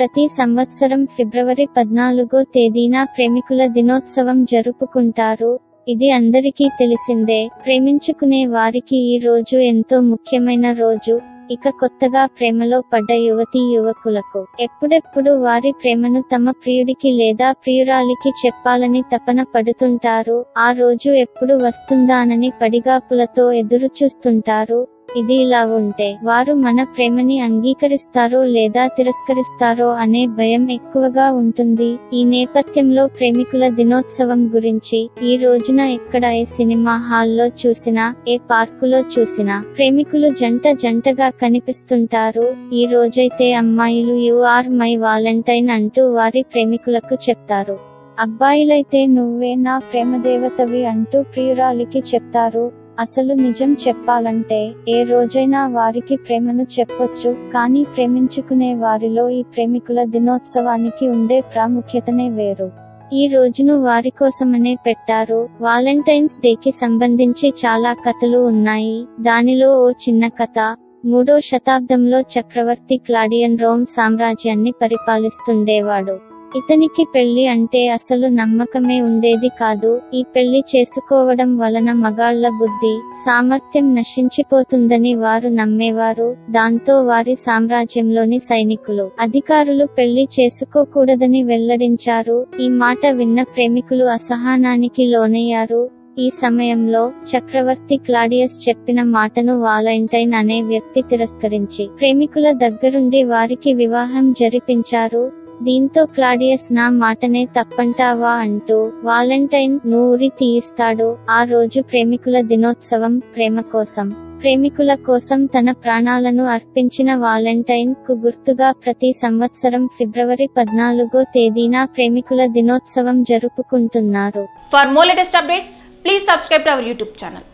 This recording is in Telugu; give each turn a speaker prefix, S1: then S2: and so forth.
S1: ప్రతి సంవత్సరం ఫిబ్రవరి పద్నాలుగో తేదీన ప్రేమికుల దినోత్సవం జరుపుకుంటారు ఇది అందరికీ తెలిసిందే ప్రేమించుకునే వారికి ఈ రోజు ఎంతో ముఖ్యమైన రోజు ఇక కొత్తగా ప్రేమలో పడ్డ యువతీ యువకులకు ఎప్పుడెప్పుడు వారి ప్రేమను తమ ప్రియుడికి లేదా ప్రియురాలికి చెప్పాలని తపన పడుతుంటారు ఆ రోజు ఎప్పుడు వస్తుందానని పడిగాపులతో ఎదురు చూస్తుంటారు ఇది ఇలా ఉంటే వారు మన ప్రేమని అంగీకరిస్తారో లేదా తిరస్కరిస్తారో అనే భయం ఎక్కువగా ఉంటుంది ఈ నేపథ్యంలో ప్రేమికుల దినోత్సవం గురించి ఈ రోజున ఎక్కడ ఏ సినిమా హాల్లో చూసినా ఏ పార్కులో చూసినా ప్రేమికులు జంట జంటగా కనిపిస్తుంటారు ఈ రోజైతే అమ్మాయిలు యు ఆర్ మై వాలంటైన్ అంటూ వారి ప్రేమికులకు చెప్తారు అబ్బాయిలైతే నువ్వే నా ప్రేమదేవతవి అంటూ ప్రియురాలికి చెప్తారు అసలు నిజం చెప్పాలంటే ఏ రోజైనా వారికి ప్రేమను చెప్పొచ్చు కానీ ప్రేమించుకునే వారిలో ఈ ప్రేమికుల దినోత్సవానికి ఉండే ప్రాముఖ్యతనే వేరు ఈ రోజును వారి కోసమనే పెట్టారు వాలంటైన్స్ డేకి సంబంధించి చాలా కథలు ఉన్నాయి దానిలో ఓ చిన్న కథ మూడో శతాబ్దంలో చక్రవర్తి క్లాడియన్ రోమ్ సామ్రాజ్యాన్ని పరిపాలిస్తుండేవాడు ఇతనికి పెళ్లి అంటే అసలు నమ్మకమే ఉండేది కాదు ఈ పెళ్లి చేసుకోవడం వలన మగాళ్ల బుద్ధి సామర్థ్యం నశించిపోతుందని వారు నమ్మేవారు దాంతో వారి సామ్రాజ్యంలోని సైనికులు అధికారులు పెళ్లి చేసుకోకూడదని వెల్లడించారు ఈ మాట విన్న ప్రేమికులు అసహనానికి లోనయ్యారు ఈ సమయంలో చక్రవర్తి క్లాడియస్ చెప్పిన మాటను వాలంటైన్ అనే వ్యక్తి తిరస్కరించి ప్రేమికుల దగ్గరుండి వారికి వివాహం జరిపించారు దీంతో క్లాడియస్ నా మాటనే తప్పంటావా అంటూ వాలంటైన్ నూరి తీయిస్తాడు ఆ రోజు ప్రేమికుల దినోత్సవం ప్రేమ కోసం ప్రేమికుల కోసం తన ప్రాణాలను అర్పించిన వాలంటైన్ కు గుర్తుగా ప్రతి సంవత్సరం ఫిబ్రవరి పద్నాలుగో తేదీన ప్రేమికుల దినోత్సవం జరుపుకుంటున్నారు
S2: For more latest updates, please subscribe to our YouTube channel.